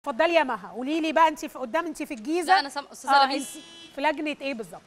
اتفضلي يا مها قولي لي بقى انت في قدام انت في الجيزه لا انا سام... استاذه آه لميس انت في لجنه ايه بالظبط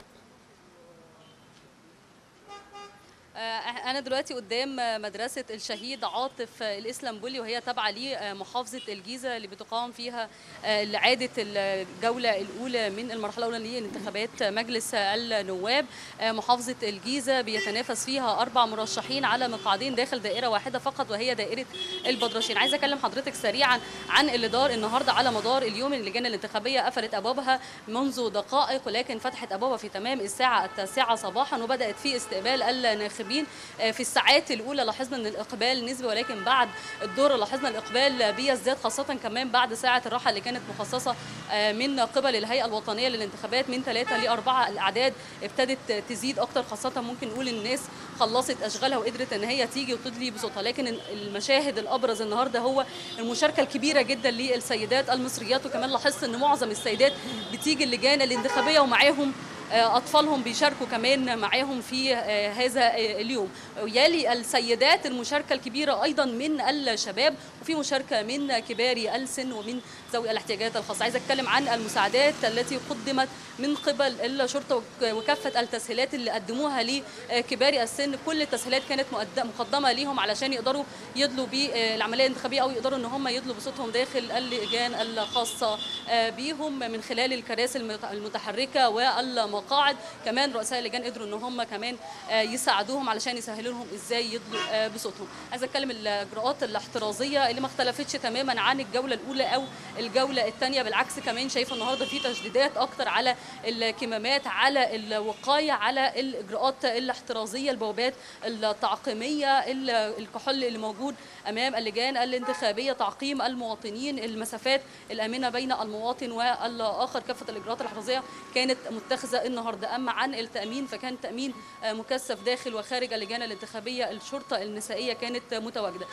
آه، انا دلوقتي قدام مدرسه الشهيد عاطف الاسلامبولي وهي تابعه لمحافظه الجيزه اللي بتقام فيها آه، اعاده الجوله الاولى من المرحله الاولى لانتخابات مجلس النواب آه، محافظه الجيزه بيتنافس فيها اربع مرشحين على مقعدين داخل دائره واحده فقط وهي دائره البدرشين عايزه اكلم حضرتك سريعا عن اللي دار النهارده على مدار اليوم اللجان الانتخابيه قفلت ابوابها منذ دقائق ولكن فتحت ابوابها في تمام الساعه التاسعه صباحا وبدات في استقبال الناخبين في الساعات الاولى لاحظنا ان الاقبال نسبي ولكن بعد الدور لاحظنا الاقبال بيزداد خاصه كمان بعد ساعه الراحه اللي كانت مخصصه من قبل الهيئه الوطنيه للانتخابات من ثلاثه لاربعه الاعداد ابتدت تزيد اكتر خاصه ممكن نقول الناس خلصت اشغالها وقدرت ان هي تيجي وتدلي بصوتها لكن المشاهد الابرز النهارده هو المشاركه الكبيره جدا للسيدات المصريات وكمان لاحظت ان معظم السيدات بتيجي اللجان الانتخابيه ومعاهم اطفالهم بيشاركوا كمان معاهم في هذا اليوم يلي السيدات المشاركه الكبيره ايضا من الشباب وفي مشاركه من كبار السن ومن ذوي الاحتياجات الخاصه عايزه اتكلم عن المساعدات التي قدمت من قبل الشرطه وكافه التسهيلات اللي قدموها لكبار السن كل التسهيلات كانت مقدمه ليهم علشان يقدروا يدلوا بالعمليه الانتخابيه او يقدروا ان هم يدلوا بصوتهم داخل اللجان الخاصه بيهم من خلال الكراسي المتحركه والمقاعد المقاعد كمان رؤساء اللجان قدروا ان هم كمان يساعدوهم علشان يسهلوا لهم ازاي يدلوا بصوتهم عايزه اتكلم الاجراءات الاحترازيه اللي ما اختلفتش تماما عن الجوله الاولى او الجوله الثانيه بالعكس كمان شايفه النهارده في تشديدات اكتر على الكمامات على الوقايه على الاجراءات الاحترازيه البوابات التعقيميه الكحول اللي موجود امام اللجان الانتخابيه تعقيم المواطنين المسافات الامنه بين المواطن والاخر كافه الاجراءات الاحترازيه كانت متخذه النهارده اما عن التامين فكان تامين مكثف داخل وخارج اللجان الانتخابيه الشرطه النسائيه كانت متواجده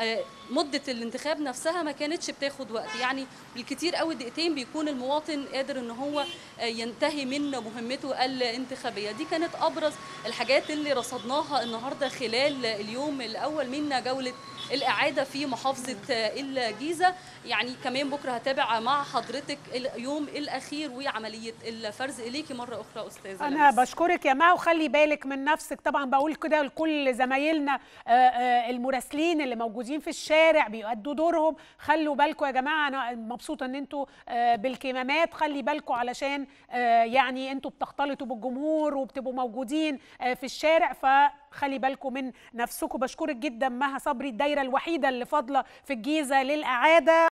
مده الانتخاب نفسها ما كانتش بتاخد وقت يعني بالكثير قوي دقيقتين بيكون المواطن قادر ان هو ينتهي من مهمته الانتخابيه دي كانت ابرز الحاجات اللي رصدناها النهارده خلال اليوم الاول من جوله الاعاده في محافظه الجيزه يعني كمان بكره هتابع مع حضرتك اليوم الاخير وعمليه الفرز اليكي مره اخرى استاذه انا لمس. بشكرك يا ما وخلي بالك من نفسك طبعا بقول كده لكل زمايلنا المراسلين اللي موجودين في الشارع بيؤدوا دورهم خلوا بالكم يا جماعه انا مبسوطه ان انتوا بالكمامات خلي بالكم علشان يعني انتوا بتختلطوا بالجمهور وبتبقوا موجودين في الشارع فخلي بالكم من نفسكم بشكرك جدا مها صبري الدايره الوحيده اللي فاضله في الجيزه للاعاده